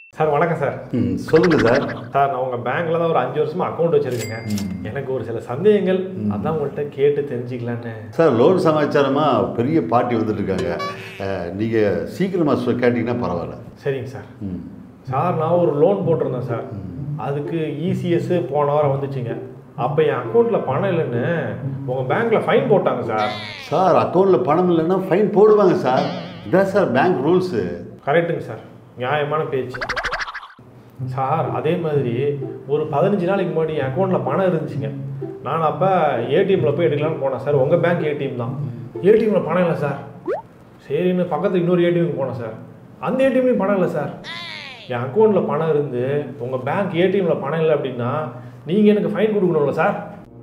sir வணக்கம் sir ம் சொல்லுங்கள் சார் சார் நான் உங்கள் பேங்க்கில் தான் ஒரு அஞ்சு வருஷமா அக்கௌண்ட் வச்சுருக்கேங்க எனக்கு ஒரு சில சந்தேகங்கள் அதான் உங்கள்கிட்ட கேட்டு தெரிஞ்சுக்கலான்னு சார் லோன் சமாச்சாரமாக பெரிய பார்ட்டி வந்துட்டு இருக்காங்க நீங்கள் சீக்கிரமாக சொ கேட்டிங்கன்னா பரவாயில்ல சரிங்க சார் ம் சார் நான் ஒரு லோன் போட்டிருந்தேன் சார் அதுக்கு இசிஎஸ் போன வாரம் வந்துச்சுங்க அப்போ என் அக்கௌண்ட்டில் பணம் இல்லைன்னு உங்கள் பேங்க்கில் ஃபைன் போட்டாங்க சார் சார் அக்கௌண்ட்டில் பணம் இல்லைன்னா ஃபைன் போடுவாங்க சார் இதான் சார் பேங்க் ரூல்ஸு கரெக்டுங்க சார் நியாயமான பேச்சு சார் அதே மாதிரி ஒரு பதினஞ்சு நாளைக்கு முன்னாடி என் அக்கௌண்ட்டில் பணம் இருந்துச்சுங்க நான் அப்போ ஏடிஎம்மில் போய் எடுக்கலாம்னு போனேன் சார் உங்கள் பேங்க் ஏடிஎம் தான் ஏடிஎம்மில் பணம் இல்லை சார் சரின்னு பக்கத்தில் இன்னொரு ஏடிஎம்க்கு போனேன் சார் அந்த ஏடிஎம்லையும் பணம் இல்லை சார் என் அக்கௌண்ட்டில் பணம் இருந்து உங்கள் பேங்க் ஏடிஎம்மில் பணம் இல்லை அப்படின்னா நீங்கள் எனக்கு ஃபைன் கொடுக்கணும்ல சார்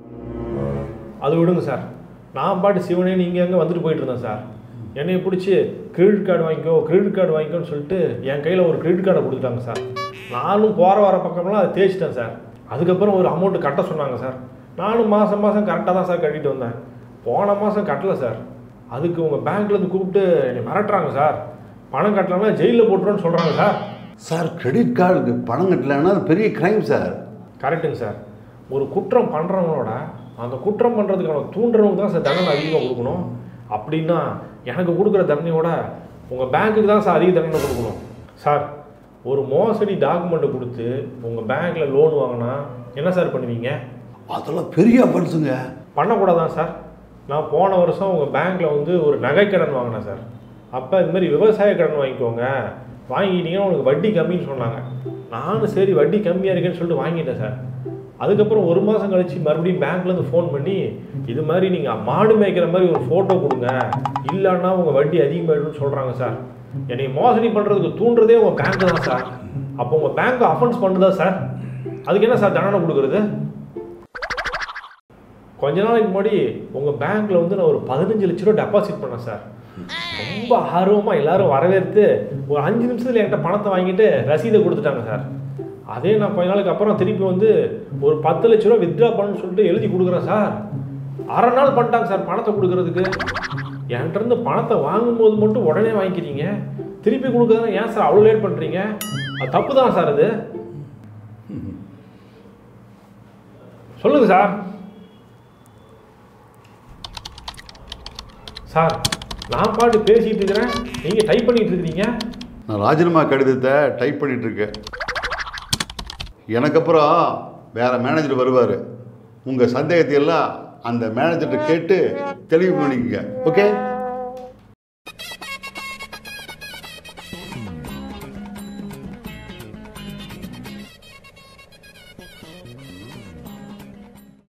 அது விடுங்க சார் நான் பாட்டு சிவனே நீங்கள் எங்கே வந்துட்டு போயிட்டு இருந்தேன் சார் என்னைய பிடிச்சி கிரெடிட் கார்டு வாங்கிக்கோ கிரெடிட் கார்டு வாங்கிக்கோன்னு சொல்லிட்டு என் கையில் ஒரு கிரெடிட் கார்டை கொடுத்துட்டாங்க சார் நானும் போகிற வர பக்கம்லாம் அதை தேய்ச்சிட்டேன் சார் அதுக்கப்புறம் ஒரு அமௌண்ட்டு கட்ட சொன்னாங்க சார் நானும் மாதம் மாதம் கரெக்டாக தான் சார் கட்டிட்டு வந்தேன் போன மாதம் கட்டலை சார் அதுக்கு உங்கள் பேங்க்லேருந்து கூப்பிட்டு என்னை மிரட்டுறாங்க சார் பணம் கட்டலைன்னா ஜெயிலில் போட்டுருன்னு சொல்கிறாங்க சார் சார் கிரெடிட் கார்டுக்கு பணம் கட்டலைன்னா அது பெரிய க்ரைம் சார் கரெக்டுங்க சார் ஒரு குற்றம் பண்ணுறவங்களோட அந்த குற்றம் பண்ணுறதுக்கான தூண்டுறவங்க தான் சார் தண்டனை அதிகமாக கொடுக்கணும் அப்படின்னா எனக்கு கொடுக்குற தண்டனையோட உங்கள் பேங்க்குக்கு தான் சார் அதிக தண்டனை கொடுக்கணும் சார் ஒரு மோசடி டாக்குமெண்ட்டை கொடுத்து உங்கள் பேங்க்கில் லோன் வாங்கினா என்ன சார் பண்ணுவீங்க அதெல்லாம் பெரிய அஃபென்ஸுங்க பண்ணக்கூடாதான் சார் நான் போன வருஷம் உங்கள் பேங்க்கில் வந்து ஒரு நகைக்கடன் வாங்கினேன் சார் அப்போ இது மாதிரி விவசாய கடன் வாங்கிக்கோங்க வாங்கிட்டீங்கன்னா உனக்கு வட்டி கம்மின்னு சொன்னாங்க நானும் சரி வட்டி கம்மியாக இருக்கேன்னு சொல்லிட்டு வாங்கிட்டேன் சார் அதுக்கப்புறம் ஒரு மாதம் கழிச்சு மறுபடியும் பேங்க்லேருந்து ஃபோன் பண்ணி இது மாதிரி நீங்கள் மாடு மேய்க்கிற மாதிரி ஒரு ஃபோட்டோ கொடுங்க இல்லைன்னா உங்கள் வட்டி அதிகமாகிடும்னு சொல்கிறாங்க சார் என்னை மோசடி பண்ணுறதுக்கு தூண்டுறதே உங்கள் பேங்க் தான் சார் அப்போ உங்கள் பேங்க்கை அஃபென்ஸ் பண்ணுதா சார் அதுக்கு என்ன சார் தண்டனை கொடுக்குறது கொஞ்ச நாளைக்கு முன்னாடி உங்கள் பேங்க்கில் வந்து நான் ஒரு பதினஞ்சு லட்ச ரூபா டெபாசிட் பண்ணேன் சார் ரொம்ப ஆர்வமாக எல்லாரும் வரவேற்று ஒரு அஞ்சு நிமிஷத்தில் என்கிட்ட பணத்தை வாங்கிட்டு ரசீதை கொடுத்துட்டாங்க சார் அதே நான் கொஞ்ச நாளுக்கு அப்புறம் திருப்பி வந்து ஒரு பத்து லட்ச ரூபா வித்ட்ரா பண்ணணும்னு சொல்லிட்டு எழுதி கொடுக்குறேன் சார் அரை நாள் பண்ணிட்டாங்க சார் பணத்தை கொடுக்கறதுக்கு என்கிட்ட இருந்து பணத்தை வாங்கும்போது மட்டும் உடனே வாங்கிக்கிறீங்க திருப்பி கொடுக்குறதுனா ஏன் சார் அவ்வளோ லேட் பண்ணுறீங்க அது தப்பு தான் சார் அது சொல்லுங்க சார் சார் நான் பாட்டு பேசிட்டு இருக்கிறேன் நீங்கள் டைப் பண்ணிட்டு இருக்கிறீங்க நான் ராஜினாமா கடிதத்தை டைப் பண்ணிட்டு இருக்கேன் எனக்கு அப்புறம் வேற மேனேஜர் வருவார் உங்கள் சந்தேகத்தை எல்லாம் அந்த மேனேஜர்கிட்ட கேட்டு தெளிவு பண்ணிக்கங்க ஓகே